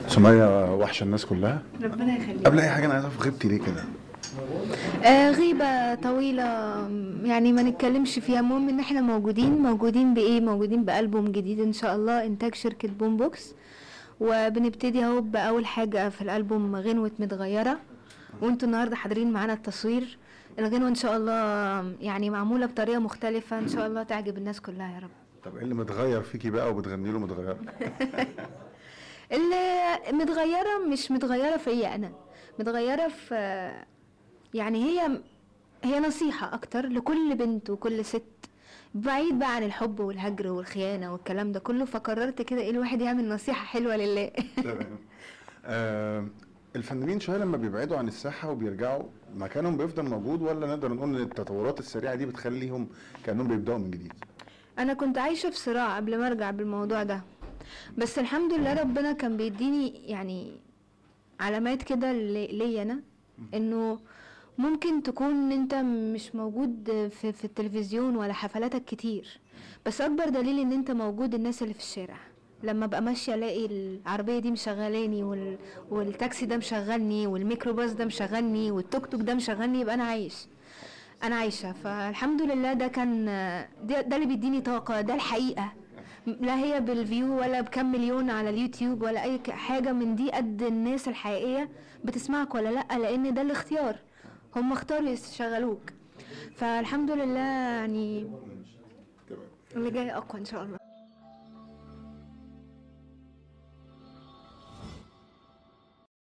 سمية وحشة الناس كلها ربنا يخليك قبل اي حاجة انا عايز اعرف غبتي ليه كده آه غيبة طويلة يعني ما نتكلمش فيها المهم ان احنا موجودين موجودين بايه موجودين بألبوم جديد ان شاء الله انتاج شركة بوم بوكس وبنبتدي اهو بأول حاجة في الألبوم غنوة متغيرة وانتوا النهاردة حاضرين معانا التصوير الغنوة ان شاء الله يعني معمولة بطريقة مختلفة ان شاء الله تعجب الناس كلها يا رب طب ايه اللي متغير فيكي بقى وبتغني له متغير اللي متغيرة مش متغيرة فيا أنا متغيرة في يعني هي هي نصيحة أكتر لكل بنت وكل ست بعيد بقى عن الحب والهجر والخيانة والكلام ده كله فقررت كده إيه الواحد يعمل نصيحة حلوة لله تمام آه الفنانين شوية لما بيبعدوا عن الساحة وبيرجعوا مكانهم بيفضل موجود ولا نقدر نقول ان التطورات السريعة دي بتخليهم كأنهم بيبدأوا من جديد أنا كنت عايشة في صراع قبل ما أرجع بالموضوع ده بس الحمد لله ربنا كان بيديني يعني علامات كده لي- ليا أنا إنه ممكن تكون انت مش موجود في, في التلفزيون ولا حفلاتك كتير بس اكبر دليل ان انت موجود الناس اللي في الشارع لما ابقى ماشيه الاقي العربيه دي مشغلاني وال... والتاكسي ده مشغلني والميكروباص ده مشغلني والتوك توك ده مشغلني يبقى انا عايش انا عايشه فالحمد لله ده كان ده, ده اللي بيديني طاقه ده الحقيقه لا هي بالفيو ولا بكم مليون على اليوتيوب ولا اي ك- حاجه من دي قد الناس الحقيقيه بتسمعك ولا لا لان ده الاختيار هم اختاروا يشغلوك فالحمد لله يعني اللي جاي اقوى ان شاء الله